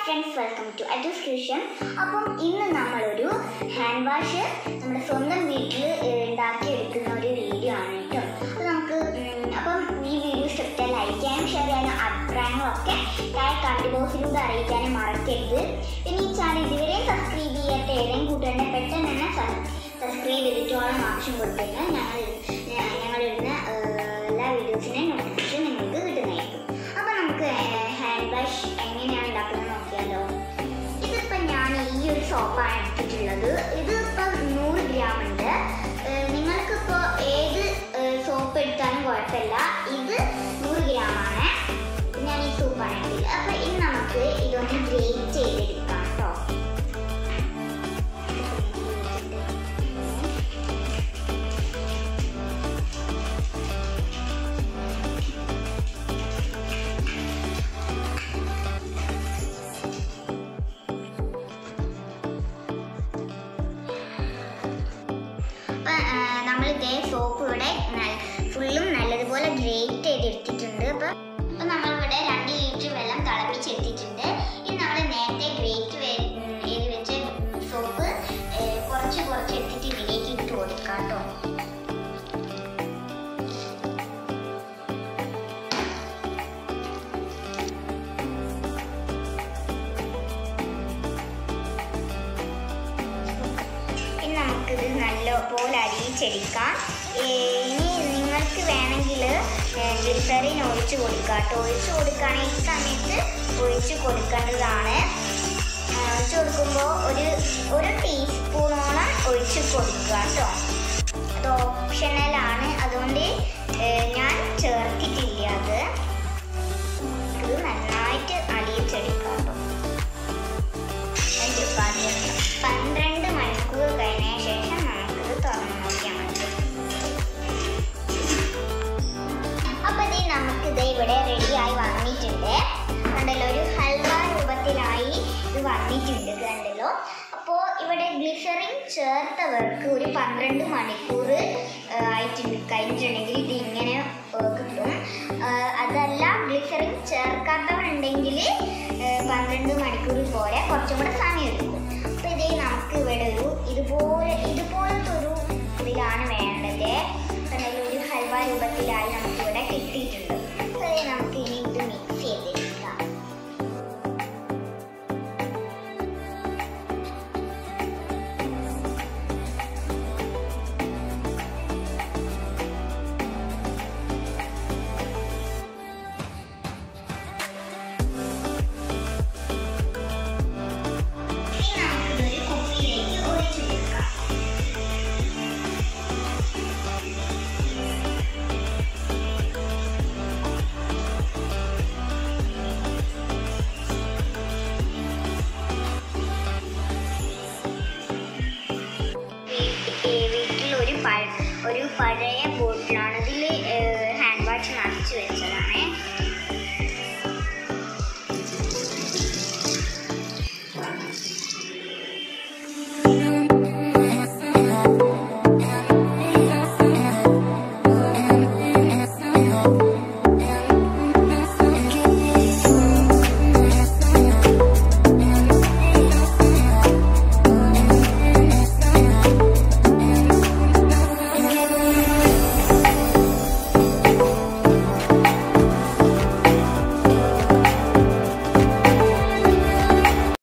friends welcome to address tuition അപ്പം ഇന്ന് നമ്മളൊരു ഹാൻഡ് വാഷ് നമ്മുടെ സ്വന്തം വീട്ടിൽ ഉണ്ടാക്കിയെടുക്കുന്ന ഒരു വീഡിയോ ആണ് കേട്ടോ അപ്പോൾ നമുക്ക് ഉം, അപ്പം ഈ വീഡിയോ ഇഷ്ടപ്പെട്ടാൽ ലൈക്ക് ചെയ്യാനും ഷെയർ ചെയ്യാനും അഭിപ്രായങ്ങളൊക്കെ താഴെ കമൻറ്റ് ബോക്സിലൂടെ അറിയിക്കാനും മറക്കരുത് പിന്നെ ഈ ചാനൽ ഇതുവരെയും സബ്സ്ക്രൈബ് ചെയ്യാത്ത ഏതെങ്കിലും കൂട്ടുകാരനെ പെട്ടെന്ന് തന്നെ സബ്സ്ക്രൈബ് ചെയ്തിട്ടോളം ആവശ്യം കൊടുത്തുകഴിഞ്ഞാൽ ഞങ്ങൾ ഞ- ഞങ്ങളിടുന്ന ഏഹ്, എല്ലാ വീഡിയോസിൻ്റെയും നോട്ടിഫിക്കേഷൻ നിങ്ങൾക്ക് കിട്ടുന്നതായിരിക്കും അപ്പോൾ നമുക്ക് ഹാൻഡ് വാഷ് എങ്ങനെയാണ് ഉണ്ടാക്കുന്നത് നോക്കിയാലോ ഇതിപ്പോൾ ഞാൻ ഈ ഒരു സോപ്പാണ് എടുത്തിട്ടുള്ളത് ഇത് ഇപ്പം നൂറ് ഗ്രാം ഉണ്ട് ഏഹ്, നിങ്ങൾക്കിപ്പോൾ ഏത് സോപ്പ് എടുത്താലും കുഴപ്പമില്ല ഇത് നൂറ് ഗ്രാം ആണ് ഞാൻ ഈ സോപ്പാണ് എടുത്തത് അപ്പോൾ ഇനി നമുക്ക് ഇതൊന്ന് ഗ്രേറ്റ് ചെയ്തെടുക്കാം കേട്ടോ അപ്പം നമ്മൾ ഇതേ സോപ്പ് ഇവിടെ ഫുള്ളും നല്ലതുപോലെ ഗ്രേറ്റ് ചെയ്തെടുത്തിട്ടുണ്ട് അപ്പം അപ്പം നമ്മളിവിടെ രണ്ട് ലിറ്റർ വെള്ളം തിളപ്പിച്ചെടുത്തിട്ടുണ്ട് ഇനി നമ്മൾ നേരത്തെ ഗ്രേറ്റ് ചെയ്ത് വെച്ച സോപ്പ് കുറച്ച് കുറച്ച് എടുത്തിട്ട് ഇതിലേക്ക് ഇട്ട് കൊടുക്കാം കേട്ടോ ഇനി നമുക്കിത് നല്ലപോലെ അരിയിച്ചെടുക്കാം ഏ, ഇനി നിങ്ങൾക്ക് വേണമെങ്കിൽ ഗ്ലിസറിൻ ഒഴിച്ച് കൊടുക്കാം കേട്ടോ ഒഴിച്ച് കൊടുക്കുകയാണെങ്കിൽ ഈ സമയത്ത് ഒഴിച്ച് കൊടുക്കേണ്ടതാണ് ആ, ഒഴിച്ച് കൊടുക്കുമ്പോൾ ഒരു ഒരു ടീസ്പൂണോളം ഒഴിച്ച് കൊടുക്കുക കേട്ടോ അത് ഓപ്ഷണലാണ് അതുകൊണ്ട് ഏ, ഞാൻ ചേർത്തിട്ടില്ല അത് ഇത് നന്നായിട്ട് അലിയിച്ചെടുക്കാം കേട്ടോ ഒരു പതി- പന്ത്രണ്ട് മണിക്കൂർ കഴിഞ്ഞ ശേഷം നമുക്കിത് തുറന്നു നോക്കിയാൽ മതി അപ്പൊ ഇത് നമുക്കിത് ഇവിടെ റെഡിയായി വന്നിട്ടുണ്ട് കണ്ടല്ലോ ഒരു ഹൽവ രൂപത്തിലായി ഇത് വന്നിട്ടുണ്ട് കണ്ടല്ലോ അപ്പോൾ ഇവിടെ ഗ്ലിസറിൻ ചേർത്തവർക്ക് ഒരു പന്ത്രണ്ട് മണിക്കൂർ ആ, ആയിട്ടുണ്ട് കഴിഞ്ഞിട്ടുണ്ടെങ്കിൽ ഇത് ഇങ്ങനെ ആ, കിട്ടും ആ, അതല്ല ഗ്ലിസറിൻ ചേർക്കാത്തവരുണ്ടെങ്കിൽ പന്ത്രണ്ട് മണിക്കൂർ പോരെ കുറച്ചും കൂടെ സമയം എടുക്കും അപ്പോൾ ഇതേ നമുക്ക് ഇവിടെ ഒരു ഇതുപോലെ ഇതുപോലത്തെ ഒരു ഇതിലാണ് വേണ്ടത് കണ്ടല്ലോ ഒരു ഹൽവ രൂപത്തിലായി നമുക്കിവിടെ കിട്ടിയിട്ടുണ്ട് അപ്പോൾ ഇതേ നമുക്ക് ഇനി ഇത് മിക്സ് ചെയ്തെടുക്കാം ഇനി നമുക്കിതൊരു കുപ്പിയിലേക്ക് ഒഴിച്ചു കൊടുക്കാം വീട്ടിൽ ഒരു പഴ ഒരു പഴയ ബോട്ടിലാണ്